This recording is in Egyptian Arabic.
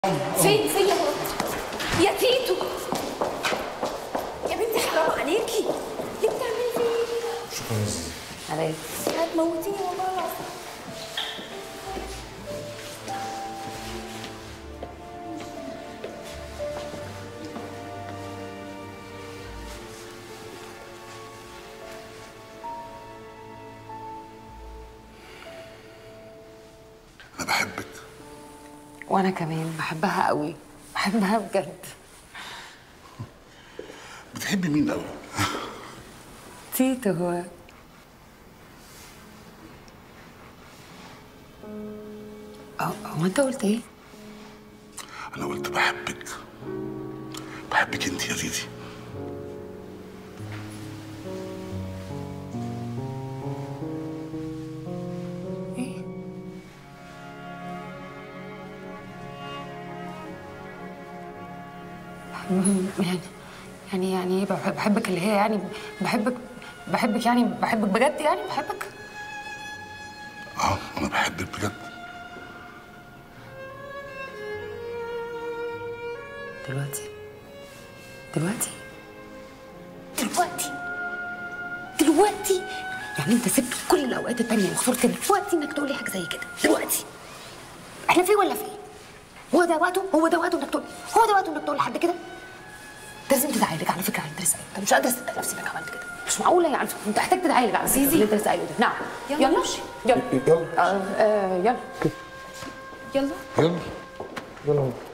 فين فين يا بابا يا تيتو يا بنتي حرام عليكي ليه بتعملي فيا شكرا يا زيزي على ايه هتموتيني والله العظيم انا بحبك وانا كمان بحبها قوي بحبها بجد بتحبي مين قوي تيتو هو أه، هو انت قلت ايه انا قلت بحبك بحبك انت يا زيزي ايه يعني يعني يعني ايه بح- بحبك اللي هي يعني بحبك بحبك يعني بحبك بجد يعني بحبك اه انا بحبك بجد دلوقتي دلوقتي دلوقتي دلوقتي يعني انت سبت كل الاوقات التانية وخسرت دلوقتي انك تقول لي حاجه زي كده دلوقتي احنا في ولا في هو ده وقته هو ده وقته انك تقول هو ده وقته انك تقول لحد كده انت لازم تتعالج على فكره انت لسه انت مش قادر تصدق نفسي انك عملت كده مش معقوله يعني انت محتاج تتعالج على فكره اللي انت لسه قايله ده نعم يلا يلا نمشي. يلا يلا آه آه يلا يلا يلا يلا